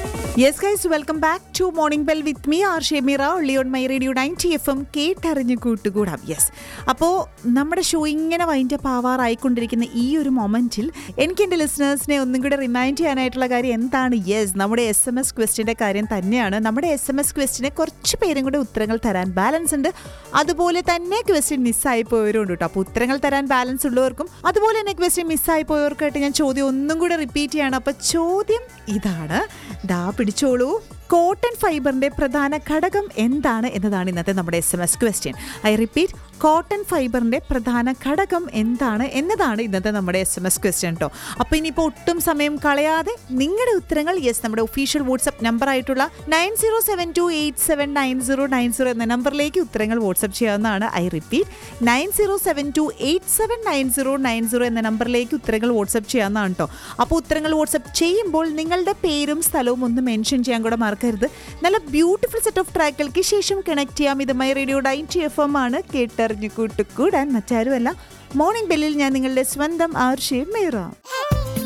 yes guys welcome back to morning bell with me R Shemeera ഒള്ളിയോൺ my radio ninety F M കേട്ടറിഞ്ഞ് കൂട്ടുകൂടാം yes അപ്പോൾ നമ്മുടെ show ഇങ്ങനെ വൈൻഡപ്പ് ആവാറായിക്കൊണ്ടിരിക്കുന്ന ഈ ഒരു മൊമെൻറ്റിൽ എനിക്ക് എൻ്റെ ലിസണേഴ്സിനെ ഒന്നും കൂടെ റിമൈൻഡ് ചെയ്യാനായിട്ടുള്ള കാര്യം എന്താണ് യെസ് നമ്മുടെ എസ് എം എസ് ക്വസ്റ്റിൻ്റെ കാര്യം തന്നെയാണ് നമ്മുടെ എസ് എം എസ് ക്വസ്റ്റിനെ കുറച്ച് പേരും കൂടെ ഉത്തരങ്ങൾ തരാൻ ബാലൻസ് ഉണ്ട് അതുപോലെ തന്നെ ക്വസ്റ്റ്യൻ മിസ്സായി പോയവരും ഉണ്ട് കേട്ടോ അപ്പോൾ ഉത്തരങ്ങൾ തരാൻ ബാലൻസ് ഉള്ളവർക്കും അതുപോലെ തന്നെ ക്വസ്റ്റ്യൻ മിസ്സായി പോയവർക്കായിട്ട് ഞാൻ ചോദ്യം ഒന്നും കൂടെ റിപ്പീറ്റ് ചെയ്യാണ് അപ്പോൾ ചോദ്യം ഇതാണ് ദാ പിടിച്ചോളൂ കോട്ടൺ ഫൈബറിന്റെ പ്രധാന ഘടകം എന്താണ് എന്നതാണ് ഇന്നത്തെ നമ്മുടെ S M S question I repeat cotton ഫൈബറിന്റെ പ്രധാന ഘടകം എന്താണ് എന്നതാണ് ഇന്നത്തെ നമ്മുടെ എസ് എം എസ് ക്വസ്റ്റ്യൻ കേട്ടോ അപ്പോൾ ഇനിയിപ്പോൾ ഒട്ടും സമയം കളയാതെ നിങ്ങളുടെ ഉത്തരങ്ങൾ യെസ് നമ്മുടെ ഒഫീഷ്യൽ വാട്സപ്പ് നമ്പർ ആയിട്ടുള്ള nine zero seven two eight seven nine zero nine zero എന്ന നമ്പറിലേക്ക് ഉത്തരങ്ങൾ വാട്സപ്പ് ചെയ്യാവുന്നതാണ് I repeat nine zero seven two eight seven nine zero nine zero എന്ന നമ്പറിലേക്ക് ഉത്തരങ്ങൾ വാട്സപ്പ് ചെയ്യാവുന്നതാണ് കേട്ടോ അപ്പോൾ ഉത്തരങ്ങൾ വാട്സപ്പ് ചെയ്യുമ്പോൾ നിങ്ങളുടെ പേരും സ്ഥലവും ഒന്ന് മെൻഷൻ ചെയ്യാൻ കൂടെ മറക്കരുത് നല്ല ബ്യൂട്ടിഫുൾ സെറ്റ് ഓഫ് ട്രാക്കുകൾക്ക് ശേഷം കണക്ട് ചെയ്യാം ഇത് my radio ninety F M ആണ് കേട്ടറിഞ്ഞു കൂട്ടുകൂടാൻ മറ്റാരുമല്ല മോർണിംഗ് ബെല്ലിൽ ഞാൻ നിങ്ങളുടെ സ്വന്തം ആർഷേ മേറാം